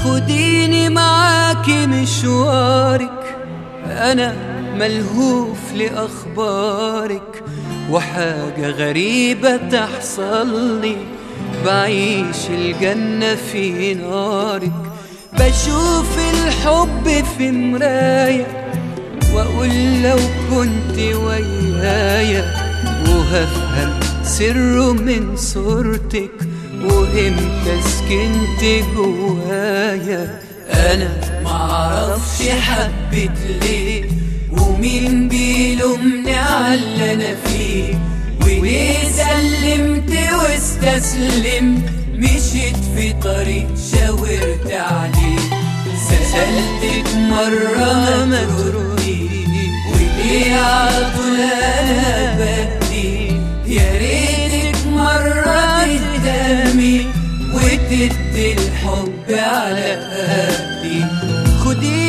خديني معاكي مشوارك أنا ملهوف لأخبارك وحاجة غريبة تحصل لي بعيش الجنة في نارك بشوف الحب في مراية وأقول لو كنت ويايا وهفهم سره من صورتك وامتى سكنت جوايا انا معرفش حبيت ليه ومين بيلومني على اللي انا فيه وليه سلمت واستسلمت مشيت في طريق شاورت عليه سألتك مرة ما تردي وليه عطول انا بدي يا ريتك مرة تهتمي وتدي الحب على قدي خدي